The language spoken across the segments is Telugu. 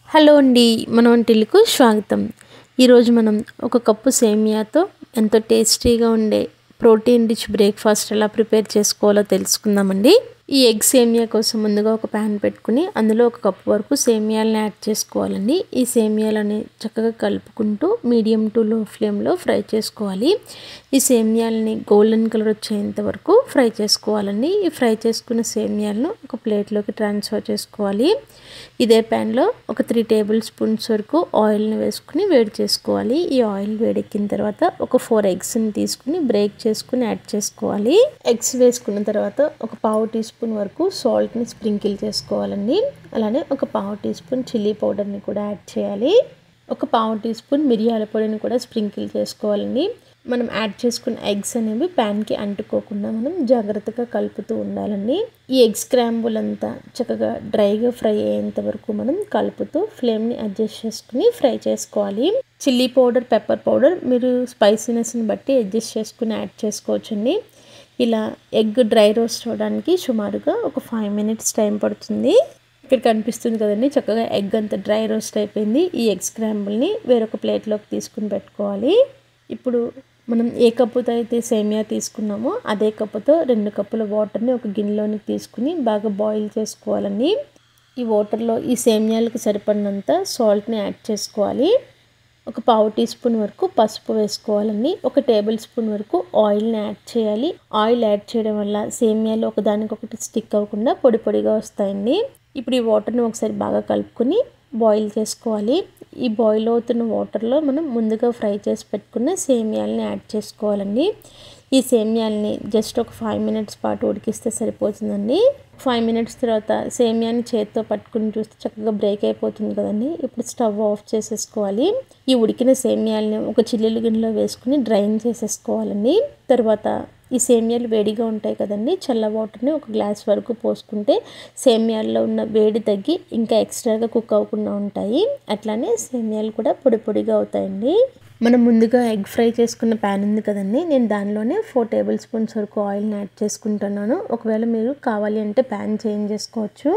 హలో అండి మన వంటిల్లుకు స్వాగతం ఈరోజు మనం ఒక కప్పు సేమియాతో ఎంతో టేస్టీగా ఉండే ప్రోటీన్ రిచ్ బ్రేక్ఫాస్ట్ ఎలా ప్రిపేర్ చేసుకోవాలో తెలుసుకుందామండి ఈ ఎగ్ సేమియా కోసం ముందుగా ఒక ప్యాన్ పెట్టుకుని అందులో ఒక కప్పు వరకు సేమియాలని యాడ్ చేసుకోవాలండి ఈ సేమియాలని చక్కగా కలుపుకుంటూ మీడియం టు లో ఫ్లేమ్లో ఫ్రై చేసుకోవాలి ఈ సేమియాలని గోల్డెన్ కలర్ వచ్చేంత వరకు ఫ్రై చేసుకోవాలండి ఈ ఫ్రై చేసుకున్న సేమియాలను ఒక ప్లేట్లోకి ట్రాన్స్ఫర్ చేసుకోవాలి ఇదే ప్యాన్లో ఒక త్రీ టేబుల్ స్పూన్స్ వరకు ఆయిల్ని వేసుకుని వేడి చేసుకోవాలి ఈ ఆయిల్ వేడెక్కిన తర్వాత ఒక ఫోర్ ఎగ్స్ని తీసుకుని బ్రేక్ చేసుకుని యాడ్ చేసుకోవాలి ఎగ్స్ వేసుకున్న తర్వాత ఒక పావు టీ స్పూన్ వరకు సాల్ట్ని స్ప్రింకిల్ చేసుకోవాలండి అలానే ఒక పావు టీ స్పూన్ చిల్లీ పౌడర్ని కూడా యాడ్ చేయాలి ఒక పావు టీ స్పూన్ మిరియాల పొడిని కూడా స్ప్రింకిల్ చేసుకోవాలండి మనం యాడ్ చేసుకున్న ఎగ్స్ అనేవి ప్యాన్కి అంటుకోకుండా మనం జాగ్రత్తగా కలుపుతూ ఉండాలండి ఈ ఎగ్ స్క్రాంబుల్ అంతా చక్కగా డ్రైగా ఫ్రై అయ్యేంత వరకు మనం కలుపుతూ ఫ్లేమ్ని అడ్జస్ట్ చేసుకుని ఫ్రై చేసుకోవాలి చిల్లీ పౌడర్ పెప్పర్ పౌడర్ మీరు స్పైసీనెస్ని బట్టి అడ్జస్ట్ చేసుకుని యాడ్ చేసుకోవచ్చండి ఇలా ఎగ్ డ్రై రోస్ట్ అవడానికి సుమారుగా ఒక ఫైవ్ మినిట్స్ టైం పడుతుంది ఇక్కడ కనిపిస్తుంది కదండి చక్కగా ఎగ్ అంతా డ్రై రోస్ట్ అయిపోయింది ఈ ఎగ్ స్క్రాంబుల్ని వేరొక ప్లేట్లోకి తీసుకుని పెట్టుకోవాలి ఇప్పుడు మనం ఏ కప్పుతో అయితే సేమియా తీసుకున్నామో అదే కప్పుతో రెండు కప్పుల వాటర్ని ఒక గిన్నెలోనికి తీసుకుని బాగా బాయిల్ చేసుకోవాలండి ఈ వాటర్లో ఈ సేమియాలకు సరిపడినంత సాల్ట్ని యాడ్ చేసుకోవాలి ఒక పావు టీ స్పూన్ వరకు పసుపు వేసుకోవాలండి ఒక టేబుల్ స్పూన్ వరకు ఆయిల్ని యాడ్ చేయాలి ఆయిల్ యాడ్ చేయడం వల్ల సేమియాలు ఒకదానికొకటి స్టిక్ అవ్వకుండా పొడి పొడిగా వస్తాయండి ఇప్పుడు ఈ వాటర్ని ఒకసారి బాగా కలుపుకొని బాయిల్ చేసుకోవాలి ఈ బాయిల్ అవుతున్న వాటర్లో మనం ముందుగా ఫ్రై చేసి పెట్టుకున్న సేమియాలని యాడ్ చేసుకోవాలండి ఈ సేమియాలని జస్ట్ ఒక ఫైవ్ మినిట్స్ పాటు ఉడికిస్తే సరిపోతుందండి ఫైవ్ మినిట్స్ తర్వాత సేమియాని చేతితో పట్టుకుని చూస్తే చక్కగా బ్రేక్ అయిపోతుంది కదండి ఇప్పుడు స్టవ్ ఆఫ్ చేసేసుకోవాలి ఈ ఉడికిన సేమియాలని ఒక చిల్లులు గిన్నెలో వేసుకుని డ్రైన్ చేసేసుకోవాలండి తర్వాత ఈ సేమియాలు వేడిగా ఉంటాయి కదండి చల్ల వాటర్ని ఒక గ్లాస్ వరకు పోసుకుంటే సేమియాల్లో ఉన్న వేడి తగ్గి ఇంకా ఎక్స్ట్రాగా కుక్ అవ్వకుండా ఉంటాయి అట్లానే సేమియాలు కూడా పొడి పొడిగా అవుతాయండి మనం ముందుగా ఎగ్ ఫ్రై చేసుకున్న ప్యాన్ ఉంది కదండి నేను దానిలోనే ఫోర్ టేబుల్ స్పూన్స్ వరకు ఆయిల్ని యాడ్ చేసుకుంటున్నాను ఒకవేళ మీరు కావాలి అంటే ప్యాన్ చేంజ్ చేసుకోవచ్చు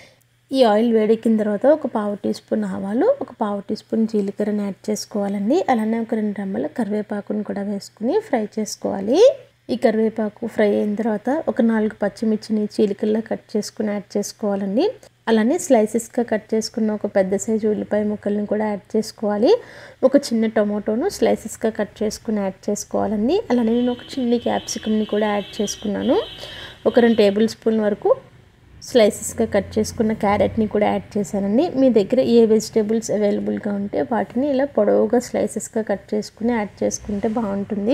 ఈ ఆయిల్ వేడెక్కిన తర్వాత ఒక పావు టీ స్పూన్ ఆవాలు ఒక పావు టీ స్పూన్ జీలకర్రని యాడ్ చేసుకోవాలండి అలానే ఒక రెండు రెమ్మల కరివేపాకుని కూడా వేసుకుని ఫ్రై చేసుకోవాలి ఈ కరివేపాకు ఫ్రై అయిన తర్వాత ఒక నాలుగు పచ్చిమిర్చిని చీలికల్లా కట్ చేసుకుని యాడ్ చేసుకోవాలండి అలానే స్లైసెస్గా కట్ చేసుకున్న ఒక పెద్ద సైజు ఉల్లిపాయ ముక్కల్ని కూడా యాడ్ చేసుకోవాలి ఒక చిన్న టొమాటోను స్లైసెస్గా కట్ చేసుకుని యాడ్ చేసుకోవాలండి అలానే నేను ఒక చిన్న క్యాప్సికమ్ని కూడా యాడ్ చేసుకున్నాను ఒక రెండు టేబుల్ స్పూన్ వరకు స్లైసెస్గా కట్ చేసుకున్న క్యారెట్ని కూడా యాడ్ చేశానండి మీ దగ్గర ఏ వెజిటేబుల్స్ అవైలబుల్గా ఉంటే వాటిని ఇలా పొడవుగా స్లైసెస్గా కట్ చేసుకుని యాడ్ చేసుకుంటే బాగుంటుంది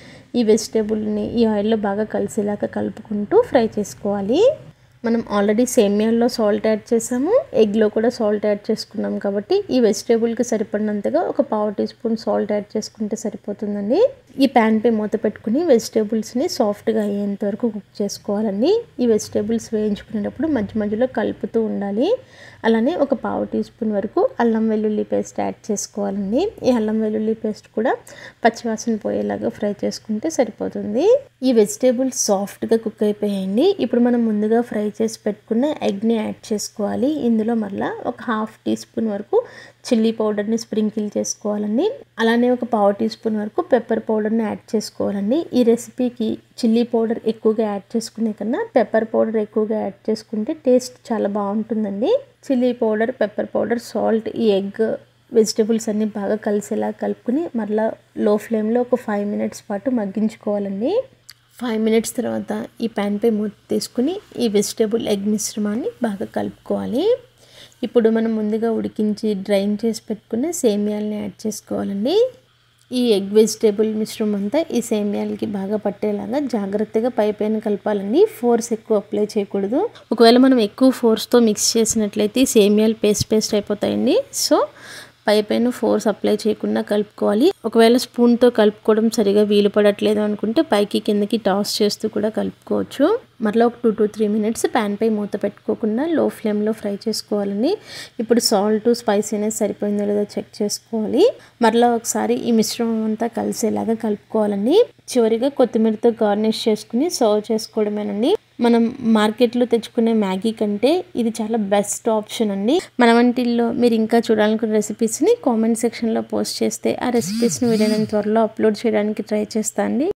ఈ వెజిటేబుల్ని ఈ ఆయిల్లో బాగా కలిసేలాగా కలుపుకుంటూ ఫ్రై చేసుకోవాలి మనం ఆల్రెడీ సేమియాల్లో సాల్ట్ యాడ్ చేసాము ఎగ్లో కూడా సాల్ట్ యాడ్ చేసుకున్నాం కాబట్టి ఈ వెజిటేబుల్కి సరిపడినంతగా ఒక పావు టీ స్పూన్ సాల్ట్ యాడ్ చేసుకుంటే సరిపోతుందండి ఈ ప్యాన్ పై మూత పెట్టుకుని వెజిటేబుల్స్ని సాఫ్ట్గా అయ్యేంత వరకు కుక్ చేసుకోవాలండి ఈ వెజిటేబుల్స్ వేయించుకునేటప్పుడు మధ్య మధ్యలో కలుపుతూ ఉండాలి అలానే ఒక పావు టీ స్పూన్ వరకు అల్లం వెల్లుల్లి పేస్ట్ యాడ్ చేసుకోవాలండి ఈ అల్లం వెల్లుల్లి పేస్ట్ కూడా పచ్చివాసన పోయేలాగా ఫ్రై చేసుకుంటే సరిపోతుంది ఈ వెజిటేబుల్స్ సాఫ్ట్గా కుక్ అయిపోయాయండి ఇప్పుడు మనం ముందుగా ఫ్రై చేసి పెట్టుకున్న ఎగ్ని యాడ్ చేసుకోవాలి ఇందులో మరలా ఒక హాఫ్ టీ స్పూన్ వరకు చిల్లీ పౌడర్ని స్ప్రింకిల్ చేసుకోవాలండి అలానే ఒక పావు టీ స్పూన్ వరకు పెప్పర్ పౌడర్ని యాడ్ చేసుకోవాలండి ఈ రెసిపీకి చిల్లీ పౌడర్ ఎక్కువగా యాడ్ చేసుకునే కన్నా పెప్పర్ పౌడర్ ఎక్కువగా యాడ్ చేసుకుంటే టేస్ట్ చాలా బాగుంటుందండి chilli powder pepper powder salt ఈ ఎగ్ వెజిటేబుల్స్ అన్నీ బాగా కలిసేలా కలుపుకుని మరలా లో ఫ్లేమ్లో ఒక ఫైవ్ మినిట్స్ పాటు మగ్గించుకోవాలండి ఫైవ్ మినిట్స్ తర్వాత ఈ ప్యాన్పై మూత తీసుకుని ఈ వెజిటేబుల్ ఎగ్ మిశ్రమాన్ని బాగా కలుపుకోవాలి ఇప్పుడు మనం ముందుగా ఉడికించి డ్రైన్ చేసి పెట్టుకున్న సేమియాలని యాడ్ చేసుకోవాలండి ఈ ఎగ్ వెజిటేబుల్ మిశ్రమం అంతా ఈ సేమియాలకి బాగా పట్టేలాగా జాగ్రత్తగా పై పైన కలపాలండి ఫోర్స్ ఎక్కువ అప్లై చేయకూడదు ఒకవేళ మనం ఎక్కువ ఫోర్స్తో మిక్స్ చేసినట్లయితే సేమియాలు పేస్ట్ పేస్ట్ అయిపోతాయండి సో పై పైన ఫోర్స్ అప్లై చేయకుండా కలుపుకోవాలి ఒకవేళ స్పూన్తో కలుపుకోవడం సరిగా వీలు పడట్లేదు అనుకుంటే పైకి కిందకి టాస్ చేస్తూ కూడా కలుపుకోవచ్చు మరలా ఒక two to three minutes pan పై మూత పెట్టుకోకుండా లో ఫ్లేమ్లో ఫ్రై చేసుకోవాలండి ఇప్పుడు సాల్ట్ స్పైసీనెస్ సరిపోయిందో లేదో చెక్ చేసుకోవాలి మరలా ఒకసారి ఈ మిశ్రమం అంతా కలిసేలాగా కలుపుకోవాలండి చివరిగా కొత్తిమీరతో గార్నిష్ చేసుకుని సర్వ్ చేసుకోవడమేనండి మనం మార్కెట్లో తెచ్చుకునే మ్యాగీ కంటే ఇది చాలా బెస్ట్ ఆప్షన్ అండి మన వంటిల్లో మీరు ఇంకా చూడాలనుకున్న రెసిపీస్ని కామెంట్ సెక్షన్లో పోస్ట్ చేస్తే ఆ రెసిపీస్ని వీలైనంత త్వరలో అప్లోడ్ చేయడానికి ట్రై చేస్తా అండి